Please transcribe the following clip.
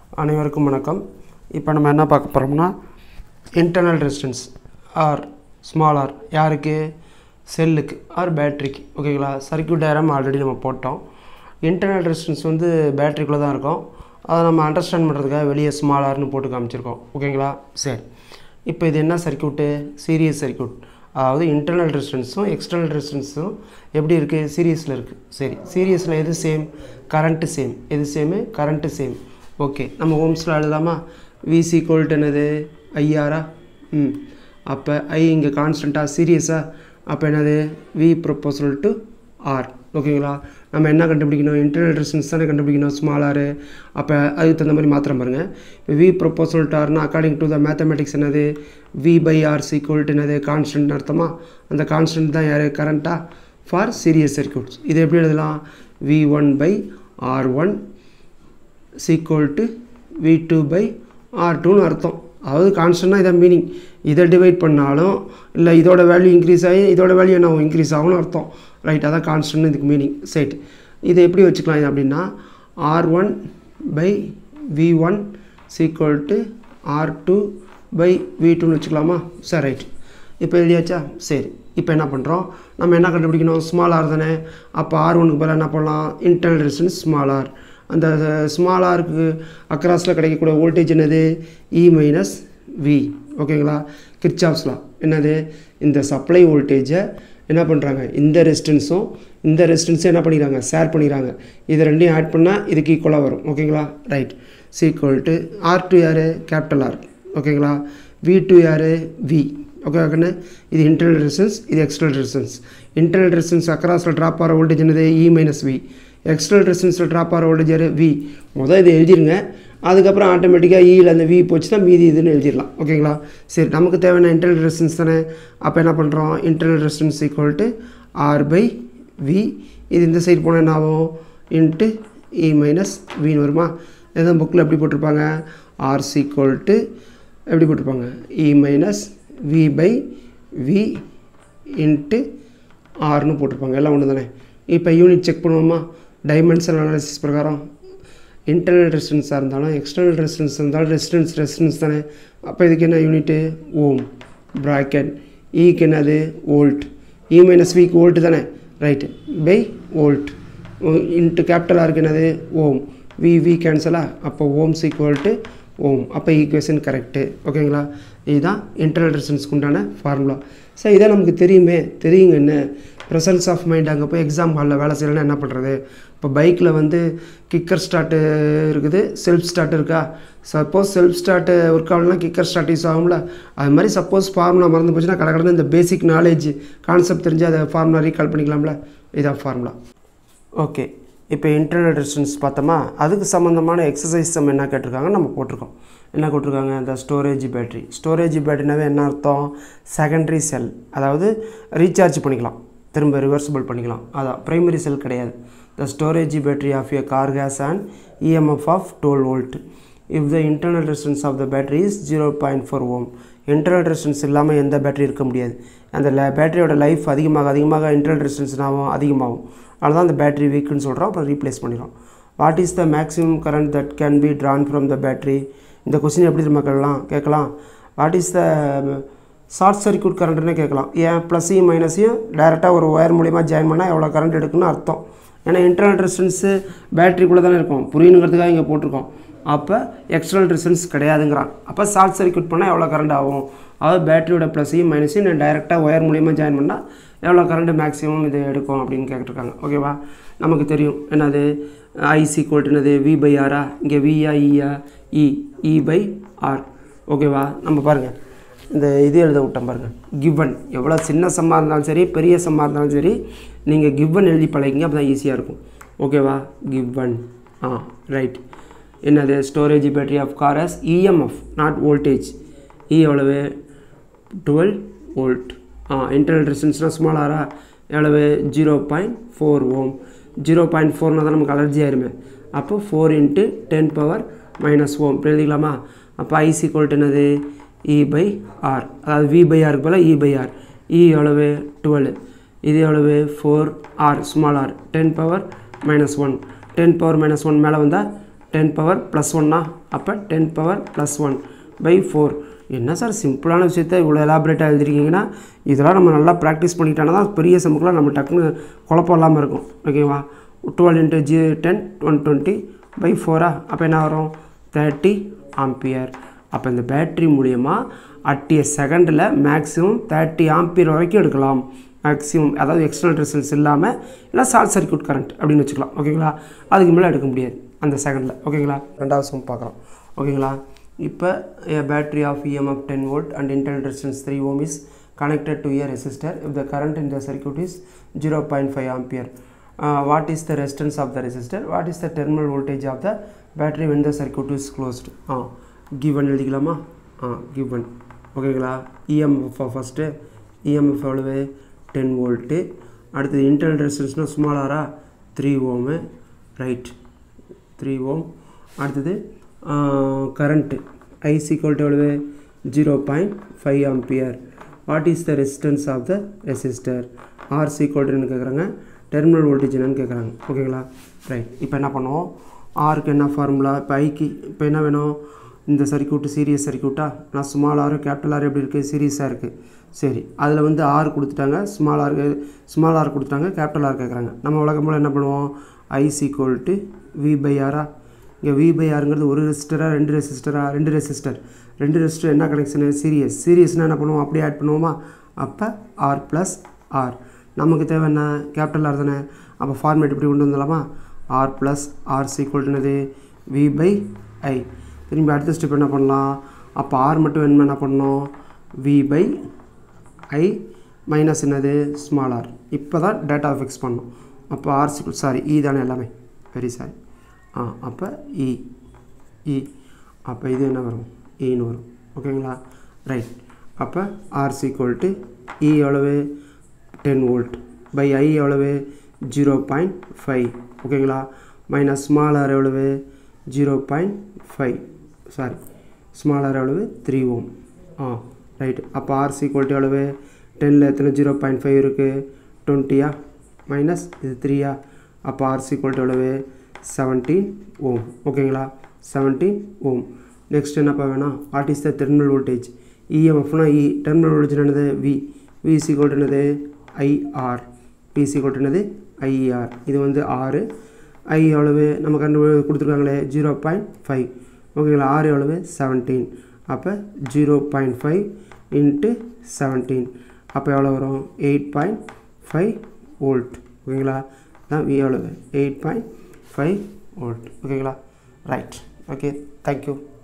அனைவருக்கும் வணக்கம் இப்போ நம்ம என்ன பார்க்க போகிறோம்னா internal resistance R small R யாருக்கு செல்லுக்கு ஆர் பேட்ரிக்கு ஓகேங்களா சர்க்யூட் டயராம் ஆல்ரெடி நம்ம போட்டோம் இன்டர்னல் ரெசிஸ்டன்ஸ் வந்து பேட்ரிக்குள்ளே தான் இருக்கும் அதை நம்ம அண்டர்ஸ்டாண்ட் பண்ணுறதுக்காக வெளியே ஸ்மால் ஆர்னு போட்டு காமிச்சிருக்கோம் ஓகேங்களா சரி இப்போ இது என்ன சர்க்யூட்டு சீரியஸ் சர்க்யூட் அதாவது இன்டர்னல் ரெசிஸ்டன்ஸும் எக்ஸ்டர்னல் ரெசிஸ்டன்ஸும் எப்படி இருக்குது சீரியஸில் இருக்குது சரி சீரியஸில் எது சேம் கரண்ட்டு சேம் எது சேமு கரண்ட்டு சேம் ஓகே நம்ம ஓம்ஸில் எழுதாமா விசி ஈக்குவல் என்னது ஐஆரா ம் அப்போ ஐ இங்கே கான்ஸ்டண்ட்டாக சீரியஸாக அப்போ என்னது வி ப்ரொப்போசல் டு ஆர் ஓகேங்களா நம்ம என்ன கண்டுபிடிக்கணும் இன்டர்னல் ரெசிஸ்டன்ஸ் தானே கண்டுபிடிக்கணும் ஸ்மால் ஆர் அப்போ அதுக்கு தகுந்த மாதிரி மாத்திரம் பாருங்கள் இப்போ வி ப்ரொப்போசல் டு ஆர்னா அக்கார்டிங் டு த மேத்தமெட்டிக்ஸ் என்னது வி பை ஆர் சீக்குவல் என்னது கான்ஸ்டன்ட் அர்த்தமா அந்த கான்ஸ்டன்ட் தான் யார் கரண்ட்டாக ஃபார் சீரியஸ் சர்க்யூட்ஸ் இது எப்படி எழுதலாம் V one by R one is equal to V two by R டூன்னு அர்த்தம் அதாவது கான்ஸ்டன்ட்னா இதான் மீனிங் இதை டிவைட் பண்ணாலும் இல்லை இதோட வேல்யூ இன்க்ரீஸ் ஆகி இதோட வேல்யூ என்ன இன்க்ரீஸ் ஆகும்னு அர்த்தம் ரைட் அதான் கான்ஸ்டன்ட் இதுக்கு மீனிங் சைட் இதை எப்படி வச்சுக்கலாம் இது அப்படின்னா R one by V one is equal to R two by V டூன்னு வச்சுக்கலாமா சார் ரைட் இப்போ எழுதியாச்சா சரி இப்போ என்ன பண்ணுறோம் நம்ம என்ன கண்டுபிடிக்கணும் ஸ்மால் ஆர் தானே அப்போ ஆர் ஒனுக்கு பதிலாக என்ன பண்ணலாம் இன்டர்னல் ரெசிஸ்டன்ஸ் ஸ்மால் ஆர் அந்த ஸ்மால் ஆருக்கு அக்ராஸில் கிடைக்கக்கூடிய வோல்டேஜ் என்னது இ மைனஸ் வி ஓகேங்களா கிர்ச்சாப்ஸ்லாம் என்னது இந்த சப்ளை வோல்டேஜை என்ன பண்ணுறாங்க இந்த ரெசிஸ்டன்ஸும் இந்த ரெசிஸ்டன்ஸும் என்ன பண்ணிக்கிறாங்க ஷேர் பண்ணிக்கிறாங்க இது ரெண்டையும் ஆட் பண்ணால் இதுக்கு ஈக்குவலாக வரும் ஓகேங்களா right is equal to R two யார் கேபிட்டல் ஆர் ஓகேங்களா வி டூ யார் வி ஓகே ஓகேண்ணே இது இன்டர்னல் ரெசிஸ்டன்ஸ் இது எக்ஸ்டர்னல் ரெசிஸ்டன்ஸ் இன்டர்னல் ரெசிஸ்டன்ஸ் அக்ராஸில் ட்ராப் ஆகிற வோல்டேஜ் என்னது இ மைனஸ் வி எக்ஸ்டர்னல் ரெசிஸ்டன்ஸில் ட்ராப் ஆகிற வோல்டேஜ் வி முதல் இதை எழுதிருங்க அதுக்கப்புறம் ஆட்டோமேட்டிக்காக ஈயில் அந்த வி போச்சு தான் மீதி இதுன்னு எழுதிடலாம் ஓகேங்களா சரி நமக்கு தேவையான இன்டர்னல் ரெசிஸ்டன்ஸ் தானே அப்போ என்ன பண்ணுறோம் internal resistance equal to R by V இது இந்த சைடு போனால் என்ன ஆகும் இன்ட்டு இ மைனஸ் வின்னு வருமா எதுவும் புக்கில் எப்படி போட்டிருப்பாங்க ஆர் சீக்குவல் டு எப்படி போட்டிருப்பாங்க E minus V by V into ஆர்னு போட்டிருப்பாங்க எல்லாம் ஒன்று தானே இப்போ யூனிட் செக் பண்ணுவோமா டைமென்ஷன் அனாலிசிஸ் பிரகாரம் இன்டர்னல் ரெசிஸ்டன்ஸாக இருந்தாலும் எக்ஸ்டர்னல் ரெசிஸ்டன்ஸ் இருந்தாலும் ரெசிஸ்டன்ஸ் ரெசிஸ்டன்ஸ் தானே அப்போ இதுக்கு என்ன யூனிட்டு ஓம் ப்ராக்கெட் ஈக்கு என்னது வோல்ட் இ மைனஸ் விக்கு வோல்ட் தானே right by volt into capital ஆருக்கு என்னது ஓம் வி வி கேன்சலா அப்போ ஓம்ஸ் ஈக்குவல் டு ஓம் அப்போ ஈக்குவேஷன் கரெக்டு ஓகேங்களா இதுதான் இன்டர்னல் ரெசிஸ்டன்ஸ்க்கு உண்டான ஃபார்முலா சார் இதான் நமக்கு தெரியுமே தெரியுங்க என்ன ப்ரெசன்ஸ் ஆஃப் மைண்ட் அங்கே போய் எக்ஸாம் ஹாலில் வேலை செய்யலைன்னா என்ன பண்ணுறது இப்போ பைக்கில் வந்து கிக்கர் ஸ்டார்ட்டு இருக்குது செல்ஃப் ஸ்டார்ட் இருக்கா சப்போஸ் செல்ஃப் ஸ்டார்ட்டு ஒர்க் ஆகலாம் கிக்கர் ஸ்டார்ட் யூஸ் ஆகும்ல அது மாதிரி சப்போஸ் ஃபார்முலா மறந்து போச்சுன்னா கடை இந்த பேசிக் நாலேஜ் கான்செப்ட் தெரிஞ்சு அதை ஃபார்முலா ரீகால் பண்ணிக்கலாம்ல இதான் ஃபார்முலா ஓகே இப்போ இன்டர்னல் ரெசிஸ்டன்ஸ் பார்த்தோமா அதுக்கு சம்மந்தமான எக்ஸசைஸ் நம்ம என்ன கேட்டிருக்காங்க நம்ம போட்டிருக்கோம் என்ன போட்டிருக்காங்க இந்த ஸ்டோரேஜ் பேட்டரி ஸ்டோரேஜ் பேட்டரினாவே என்ன அர்த்தம் செகண்டரி செல் அதாவது ரீசார்ஜ் பண்ணிக்கலாம் திரும்ப ரிவர்சிபிள் பண்ணிக்கலாம் அதான் ப்ரைமரி செல் கிடையாது the storage battery of a car has and EMF of twelve volt if the internal resistance of the battery is zero point four ohm internal resistance இல்லாமல் எந்த battery இருக்க முடியாது அந்த பேட்டரியோட லைஃப் அதிகமாக அதிகமாக இன்டர்னல் ரெசிஸ்டன்ஸ்னாவும் அதிகமாகும் அதனால அந்த பேட்டரி வீக்குன்னு சொல்கிறோம் அப்புறம் ரீப்ளேஸ் பண்ணிடுறோம் what is the maximum current that can be drawn from the battery இந்த கொஸ்டின் எப்படி திரும்ப கேட்கலாம் கேட்கலாம் what is the short circuit கரண்ட்னு கேட்கலாம் ஏன் ப்ளஸ்ஸையும் மைனஸையும் டேரெக்டாக ஒரு ஒயர் மூலிமா ஜாயின் பண்ணால் எவ்வளோ கரண்ட் எடுக்குன்னு அர்த்தம் ஏன்னா இன்டர்னல் ரெசிஸ்டன்ஸு பேட்டரிக்குள்ளே தானே இருக்கும் புரியணுங்கிறதுக்காக இங்கே போட்டிருக்கோம் அப்போ எக்ஸ்டர்னல் ரெசிஸ்டன்ஸ் கிடையாதுங்கிறான் அப்போ ஷார்ட் சர்க்யூட் பண்ணால் எவ்வளோ கரண்ட் ஆகும் அதாவது பேட்டரியோட ப்ளஸ்ஸையும் மைனஸையும் நான் டைரெக்டாக ஒயர் மூலிமா ஜாயின் பண்ணால் எவ்வளோ கரண்ட் மேக்ஸிமம் இது எடுக்கும் அப்படின்னு கேட்டிருக்காங்க ஓகேவா நமக்கு தெரியும் என்னது ஐசி என்னது வி பை ஆரா இங்கே வியா இயா இ இ பை ஆர் ஓகேவா நம்ம பாருங்கள் இந்த இது எழுத விட்டோம் பாருங்கள் கிவன் எவ்வளோ சின்ன சம்மாக இருந்தாலும் சரி பெரிய சம்மாக இருந்தாலும் சரி நீங்கள் கிவன் எழுதி பழகிங்க அப்போ தான் ஈஸியாக இருக்கும் ஓகேவா கிவன் ஆ ரைட் என்னது storage battery of car's EMF not voltage E எவ்வளவு டுவெல் வோல்ட் ஆ இன்டர்னல் ரெசிஸ்டன்ஸ்னால் ஸ்மால் ஆரா எவ்வளவு zero point four ohm zero point ஃபோர்னா தான் நமக்கு அலர்ஜி ஆயிருமே அப்போ four into ten power minus ohm இப்படி எழுதிக்கலாமா அப்போ ஐசி கோல்ட் என்னது இ பை ஆர் அதாவது வி பை ஆருக்கு போல் இ பை ஆர் இ எவ்வளவு டுவெல் இது எவ்வளவு four R small R ten power minus one ten power minus one மேலே வந்தால் டென் பவர் ப்ளஸ் ஒன்னா அப்போ ten power plus one by four என்ன சார் சிம்பிளான விஷயத்த இவ்வளோ எலாபரேட்டாக எழுதிருக்கீங்கன்னா இதெல்லாம் நம்ம நல்லா ப்ராக்டிஸ் பண்ணிக்கிட்டோன்னா தான் பெரிய சமுக்கெலாம் நம்ம டக்குன்னு குழப்பம் இல்லாமல் இருக்கும் ஓகேவா twelve into G ten one twenty by ஃபோரா அப்போ என்ன வரும் தேர்ட்டி ஆம்பியர் அப்போ இந்த பேட்ரி மூலியமாக அட் ஏ செகண்டில் மேக்ஸிமம் தேர்ட்டி ஆம்பியர் வரைக்கும் எடுக்கலாம் மேக்ஸிமம் அதாவது எக்ஸ்டர்னல் ரெசல்ஸ் இல்லாமல் இல்லை ஷார்ட் சர்க்யூட் கரண்ட் அப்படின்னு வச்சுக்கலாம் ஓகேங்களா அதுக்கு மேலே எடுக்க முடியாது அந்த செகண்டில் ஓகேங்களா ரெண்டாவது சம் பார்க்குறோம் ஓகேங்களா இப்போ battery of EMF ten volt and internal resistance three ohm is connected to a resistor if the current in the circuit is 0.5 ampere uh, what is the resistance of the resistor what is the terminal voltage of the battery when the circuit is closed ஆ given எழுதிக்கலாமா ஆ given ஓகேங்களா EMF first EMF எவ்வளவு ten volt அடுத்தது internal ரெசிஸ்டன்ஸ்னால் ஸ்மாலாரா three ohm right three ohm அடுத்தது current I is called எவ்வளவு zero point five ampere what is the resistance of the resistor R is கோல்டுன்னு கேட்குறாங்க டெர்மினல் வோல்டேஜ் என்னன்னு கேட்குறாங்க ஓகேங்களா ரைட் இப்போ என்ன பண்ணுவோம் ஆருக்கு என்ன ஃபார்முலா இப்போ ஐக்கு இப்போ என்ன வேணும் இந்த சர்க்கியூட்டு சீரியஸ் சர்க்கியூட்டா நான் ஸ்மால் ஆர் கேபிட்டல் ஆர் எப்படி இருக்குது சீரியஸாக இருக்குது சரி அதில் வந்து ஆர் கொடுத்துட்டாங்க ஸ்மால் ஆர் ஸ்மால் ஆர் கொடுத்துட்டாங்க கேபிட்டல் ஆர் கேட்குறாங்க நம்ம வழக்கம் போல் என்ன பண்ணுவோம் ஐசி கோல்ட்டு வி பை ஆரா இங்கே வி பை ஆருங்கிறது ஒரு ரெசிஸ்டரா ரெண்டு ரெசிஸ்டரா ரெண்டு ரெசிஸ்டர் ரெண்டு ரெசிஸ்டர் என்ன கனெக்ஷனு சீரியஸ் சீரியஸ்னால் என்ன பண்ணுவோம் அப்படியே ஆட் பண்ணுவோமா அப்போ ஆர் ப்ளஸ் ஆர் நமக்கு தேவை என்ன கேபிட்டல் ஆர் தானே அப்போ ஃபார்மேட் இப்படி கொண்டு வந்துடலாமா ஆர் ப்ளஸ் ஆர் சீக்வல்ட்டுனது வி பை ஐ திரும்பி அடுத்த ஸ்டெப் என்ன பண்ணலாம் அப்போ ஆர் மட்டும் வேணுமா என்ன பண்ணணும் வி பை ஐ மைனஸ் என்னது ஸ்மால் ஆர் இப்போ தான் டேட்டா ஃபிக்ஸ் பண்ணணும் அப்போ ஆர் சிக்வல் சாரி இ தானே எல்லாமே வெரி சாரி ஆ அப்போ இ இ அப்போ இது என்ன வரும் ஈன்னு வரும் ஓகேங்களா ரைட் அப்போ ஆர் சீக்வல் இ எவ்வளவு டென் வோல்ட் பை ஐ எவ்வளவு ஜீரோ பாயிண்ட் ஃபைவ் ஓகேங்களா மைனஸ் ஸ்மால் ஆர் எவ்வளவு zero point five sorry small R எவ்வளவு த்ரீ ஓம் ஆ ரைட் அப்போ ஆர் சீக்வல் எவ்வளவு டெனில் எத்தனை ஜீரோ பாயிண்ட் ஃபைவ் இருக்குது டுவெண்ட்டியா மைனஸ் இது த்ரீயா அப்போ ஆர் சீக்வல் எவ்வளவு செவன்டீன் ஓம் ஓகேங்களா செவன்டீன் ஓம் நெக்ஸ்ட் என்னப்பா வேணும் what is the terminal voltage இஎம்எஃப்னா இ டெர்மினல் வோல்டேஜ் என்னது வி வி சீக்வல் என்னது ஐஆர் பி சீக்வல் என்னது ஐஆர் இது வந்து ஆறு ஐ எவ்வளவு நம்ம கண்டு கொடுத்துருக்காங்களே ஜீரோ பாயிண்ட் ஃபைவ் ஓகேங்களா ஆறு எவ்வளவு செவன்டீன் அப்போ zero point five into seventeen அப்போ எவ்வளோ வரும் எயிட் பாயிண்ட் ஃபைவ் வோல்ட் ஓகேங்களா தான் வி எவ்வளவு எயிட் பாயிண்ட் ஃபைவ் வோல்ட் ஓகேங்களா ரைட் ஓகே தேங்க்யூ